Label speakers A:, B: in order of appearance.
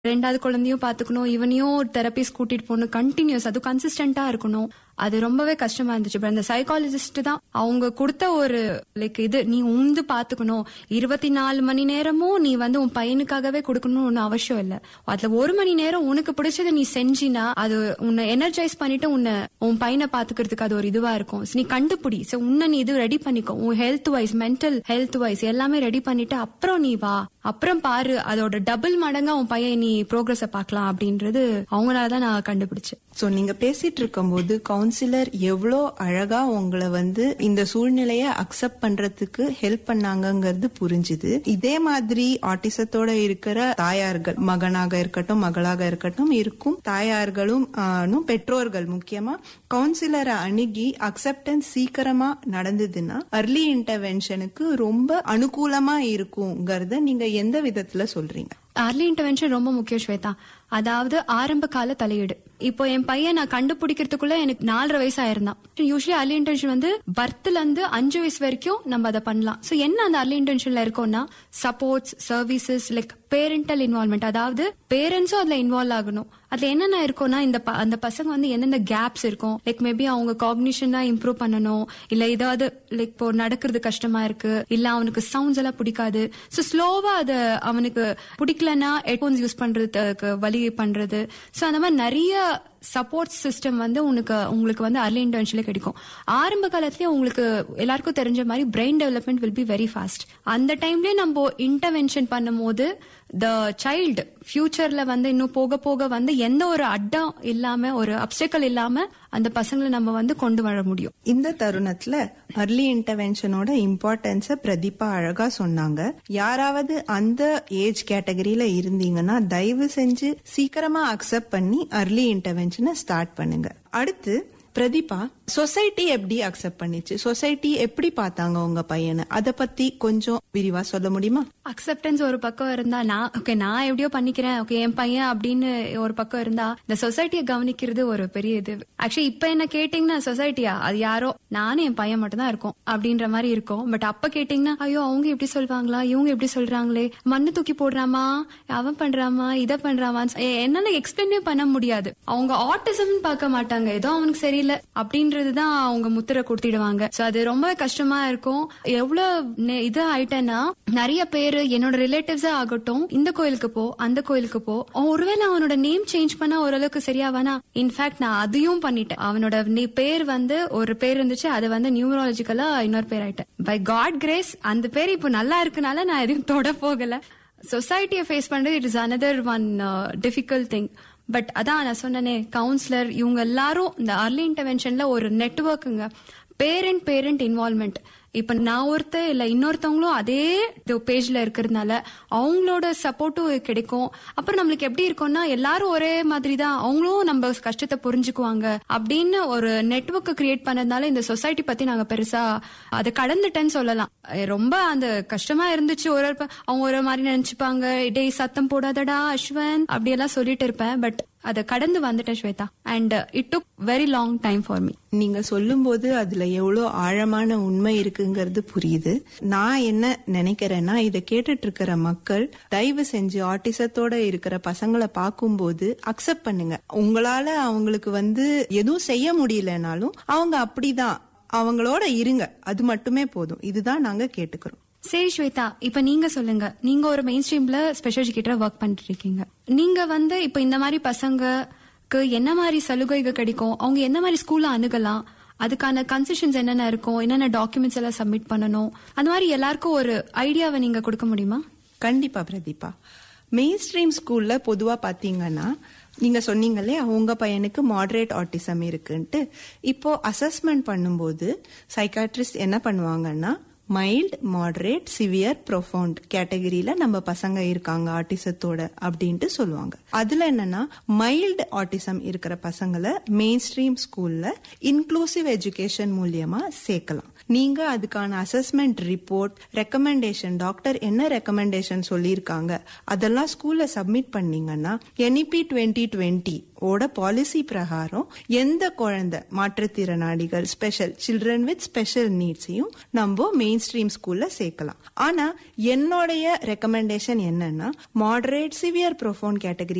A: ரெண்டாவது குழந்தையும் பாத்துக்கணும் இவனையும் தெரபிஸ் கூட்டிட்டு போகணும் கண்டினியூஸ் அது கன்சிஸ்டன்டா இருக்கணும் அது ரொம்பவே கஷ்டமா இருந்துச்சு But அந்த சைக்காலஜிஸ்ட் தான் அவங்க கொடுத்த ஒரு லைக் இது நீ உந்து பாத்துக்கணும் இருபத்தி நாலு மணி நேரமும் நீ வந்து உன் பையனுக்காகவே கொடுக்கணும்னு ஒன்னும் அவசியம் இல்ல அதுல ஒரு மணி நேரம் உனக்கு பிடிச்சதை நீ செஞ்சினா அது உன்னை எனர்ஜைஸ் பண்ணிட்டு உன்னை உன் பையனை பாத்துக்கிறதுக்கு அது ஒரு இதுவா இருக்கும் So, நீ கண்டுபிடி சோ உன்னை நீ இது ரெடி பண்ணிக்கோ உன் health wise mental health wise எல்லாமே ரெடி பண்ணிட்டு அப்புறம் நீ வா அப்புறம் பாரு அதோட டபுள் மடங்கா உன் பையன் நீ ப்ரோக்ரஸ பார்க்கலாம் அப்படின்றது அவங்களாலதான் நான் கண்டுபிடிச்சேன்
B: சோ நீங்க பேசிட்டு இருக்கும்போது கவுன்சிலர் எவ்வளோ அழகா உங்களை வந்து இந்த சூழ்நிலைய அக்செப்ட் பண்றதுக்கு ஹெல்ப் பண்ணாங்கங்கிறது புரிஞ்சுது இதே மாதிரி ஆட்டிசத்தோட இருக்கிற தாயார்கள் மகனாக இருக்கட்டும் மகளாக இருக்கட்டும் இருக்கும் தாயார்களும் ஆனும் பெற்றோர்கள் முக்கியமா கவுன்சிலரை அணுகி அக்செப்டன்ஸ் சீக்கிரமா நடந்ததுன்னா அர்லி இன்டர்வென்ஷனுக்கு ரொம்ப அனுகூலமா இருக்குங்கிறத நீங்க எந்த விதத்துல சொல்றீங்க
A: அர்லி இன்டர்வென்ஷன் ரொம்ப முக்கியம் ஸ்வேதா அதாவது ஆரம்ப கால தலையீடு இப்போ என் பையன் நான் கண்டுபிடிக்கிறதுக்குள்ள எனக்கு நாலரை வயசு ஆயிருந்தான் யூஸ்வலி அர்லி இன்டென்ஷன் வந்து பர்த்ல இருந்து அஞ்சு வயசு வரைக்கும் நம்ம அதை பண்ணலாம் சோ என்ன அந்த அர்லி இன்டென்ஷன்ல இருக்கோம்னா supports services like parental involvement அதாவது பேரண்ட்ஸும் அதுல இன்வால்வ் ஆகணும் அதுல என்னென்ன இருக்கும்னா இந்த ப- அந்த பசங்க வந்து எந்தெந்த கேப்ஸ் இருக்கும் லைக் மேபி அவங்க காக்னிஷன் தான் இம்ப்ரூவ் பண்ணணும் இல்ல ஏதாவது லைக் இப்போ நடக்கிறது கஷ்டமா இருக்கு இல்ல அவனுக்கு சவுண்ட்ஸ் எல்லாம் பிடிக்காது சோ ஸ்லோவா அத அவனுக்கு பிடிக்கலன்னா ஹெட்போன்ஸ் யூஸ் பண்றதுக்கு வழி பண்றது சோ அந்த மாதிரி நிறைய சப்போர்ட் சிஸ்டம் வந்து உனக்கு உங்களுக்கு வந்து அர்லி இன்டர்ன்ஷிப்ல கிடைக்கும் ஆரம்ப காலத்திலேயே உங்களுக்கு எல்லாருக்கும் தெரிஞ்ச மாதிரி brain development will be very fast அந்த டைம்லயே நம்ம இன்டர்வென்ஷன் பண்ணும்போது த சைல்டு ஃபியூச்சர்ல வந்து இன்னும் போக போக வந்து எந்த ஒரு அட்டம் இல்லாம ஒரு அப்டக்கல் இல்லாம அந்த பசங்களை நம்ம வந்து கொண்டு வர முடியும்
B: இந்த தருணத்துல அர்லி இன்டர்வென்ஷனோட இம்பார்ட்டன்ஸ பிரதீபா அழகா சொன்னாங்க யாராவது அந்த ஏஜ் கேட்டகரியில இருந்தீங்கன்னா தயவு செஞ்சு சீக்கிரமா அக்செப்ட் பண்ணி அர்லி இன்டர்வென்ஷனை ஸ்டார்ட் பண்ணுங்க அடுத்து பிரதீபா சொசைட்டி எப்படி அக்செப்ட் பண்ணிச்சு சொசைட்டி எப்படி பார்த்தாங்க உங்க பையனை அத பத்தி கொஞ்சம் விரிவா சொல்ல முடியுமா
A: அக்செப்டன்ஸ் ஒரு பக்கம் இருந்தா நான் ஓகே நான் எப்படியோ பண்ணிக்கிறேன் ஓகே என் பையன் அப்படின்னு ஒரு பக்கம் இருந்தா இந்த சொசைட்டியை கவனிக்கிறது ஒரு பெரிய இது ஆக்சுவலி இப்ப என்ன கேட்டீங்கன்னா சொசைட்டியா அது யாரோ நானும் என் பையன் மட்டும் தான் இருக்கும் அப்படின்ற மாதிரி இருக்கும் பட் அப்ப கேட்டீங்கன்னா ஐயோ அவங்க எப்படி சொல்வாங்களா இவங்க எப்படி சொல்றாங்களே மண்ணு தூக்கி போடுறாமா அவன் பண்றாமா இத பண்றாமா என்னால எக்ஸ்பிளைனே பண்ண முடியாது அவங்க ஆட்டிசம் பார்க்க மாட்டாங்க ஏதோ அவனுக்கு சரியில்லை அப்படின்றதுதான் அவங்க முத்திரை கொடுத்திடுவாங்க சோ அது ரொம்ப கஷ்டமா இருக்கும் எவ்வளவு நெ- இது ஆயிட்டேன்னா நிறைய பேரு என்னோட ரிலேட்டிவ்ஸே ஆகட்டும் இந்த கோயிலுக்கு போ அந்த கோயிலுக்கு போ அவன் ஒருவேளை அவனோட நேம் சேஞ்ச் பண்ணா ஓரளவுக்கு சரியாவானா இன்ஃபேக்ட் நான் அதையும் பண்ணிட்டேன் அவனோட நே- பேர் வந்து ஒரு பேர் இருந்துச்சு அது வந்து நியூமராலஜிக்கலா இன்னொரு பேர் ஆயிட்டேன் பை காட் கிரேஸ் அந்த பேர் இப்போ நல்லா இருக்குனால நான் எதையும் தொட போகல சொசைட்டியை ஃபேஸ் பண்றது it is another one difficult thing but அதான் நான் சொன்னனே கவுன்சிலர் இவங்க எல்லாரும் இந்த அர்லி இன்டர்வென்ஷன்ல ஒரு நெட்ஒர்க்குங்க பேரண்ட் பேரண்ட் இன்வால்மெண்ட் இப்ப நான் ஒருத்த இல்ல இன்னொருத்தவங்களும் அதே பேஜ்ல இருக்கிறதுனால அவங்களோட சப்போர்ட்டும் கிடைக்கும் அப்புறம் நம்மளுக்கு எப்படி இருக்கும்னா எல்லாரும் ஒரே மாதிரி தான் அவங்களும் நம்ம கஷ்டத்தை புரிஞ்சுக்குவாங்க அப்படின்னு ஒரு நெட்வொர்க் கிரியேட் பண்ணதுனால இந்த சொசைட்டி பத்தி நாங்க பெருசா அதை கடந்துட்டேன்னு சொல்லலாம் அஹ் ரொம்ப அந்த கஷ்டமா இருந்துச்சு ஒரு ஒரு ப- அவங்க ஒரு மாதிரி நினைச்சுப்பாங்க டேய் சத்தம் போடாதடா அஸ்வன் அப்படியெல்லாம் சொல்லிட்டு இருப்பேன் பட் அதை கடந்து வந்துட்டேன் Swetha and it took very long time for me
B: நீங்க சொல்லும்போது அதுல எவ்வளவு ஆழமான உண்மை இருக்குங்கிறது புரியுது நான் என்ன நினைக்கிறேன்னா இதை கேட்டுட்டு இருக்கிற மக்கள் தயவு செஞ்சு ஆட்டிசத்தோட இருக்கிற பசங்களை பார்க்கும்போது அக்செப்ட் பண்ணுங்க உங்களால அவங்களுக்கு வந்து எதுவும் செய்ய முடியலனாலும் அவங்க அப்படிதான் அவங்களோட இருங்க அது மட்டுமே போதும் இதுதான் நாங்க கேட்டுக்கிறோம்
A: சரி ஸ்வேதா இப்ப நீங்க சொல்லுங்க நீங்க ஒரு மெயின் ஸ்ட்ரீம்ல ஸ்பெஷல் எஜுகேட்டரா ஒர்க் பண்ணிட்டு இருக்கீங்க நீங்க வந்து இப்ப இந்த மாதிரி பசங்களுக்கு என்ன மாதிரி சலுகைகள் கிடைக்கும் அவங்க என்ன மாதிரி ஸ்கூல்ல அணுகலாம் அதுக்கான கன்செஷன்ஸ் என்னென்ன இருக்கும் என்னென்ன டாக்குமெண்ட்ஸ் எல்லாம் சப்மிட் பண்ணணும் அந்த மாதிரி எல்லாருக்கும் ஒரு ஐடியாவை நீங்க கொடுக்க முடியுமா
B: கண்டிப்பா பிரதீபா மெயின் ஸ்ட்ரீம் ஸ்கூல்ல பொதுவா பாத்தீங்கன்னா நீங்க சொன்னீங்களே உங்க பையனுக்கு மாடரேட் ஆட்டிசம் இருக்குன்ட்டு இப்போ அசஸ்மெண்ட் பண்ணும்போது சைக்காட்ரிஸ்ட் என்ன பண்ணுவாங்கன்னா மைல்ட் மாடரேட் சிவியர் ப்ரொஃபவுண்ட் கேட்டகரியில நம்ம பசங்க இருக்காங்க ஆட்டிசத்தோட அப்படின்ட்டு சொல்லுவாங்க அதுல என்னன்னா மைல்டு ஆட்டிசம் இருக்கிற பசங்களை மெயின் ஸ்ட்ரீம் ஸ்கூல்ல இன்க்ளூசிவ் எஜுகேஷன் மூலியமா சேர்க்கலாம் நீங்க அதுக்கான அசஸ்மெண்ட் ரிப்போர்ட் ரெக்கமெண்டேஷன் டாக்டர் என்ன ரெக்கமெண்டேஷன் சொல்லியிருக்காங்க அதெல்லாம் ஸ்கூல்ல சப்மிட் பண்ணீங்கன்னா என்இபி டுவெண்ட்டி டுவெண்ட்டி ஓட பாலிசி பிரகாரம் எந்த குழந்தை மாற்றுத்திறனாளிகள் ஸ்பெஷல் சில்ட்ரன் வித் ஸ்பெஷல் நீட்ஸையும் நம்ம மெயின் ஸ்ட்ரீம் ஸ்கூல்ல சேர்க்கலாம் ஆனா என்னுடைய ரெக்கமெண்டேஷன் என்னன்னா மாடரேட் சிவியர் ப்ரொஃபோன் கேட்டகரி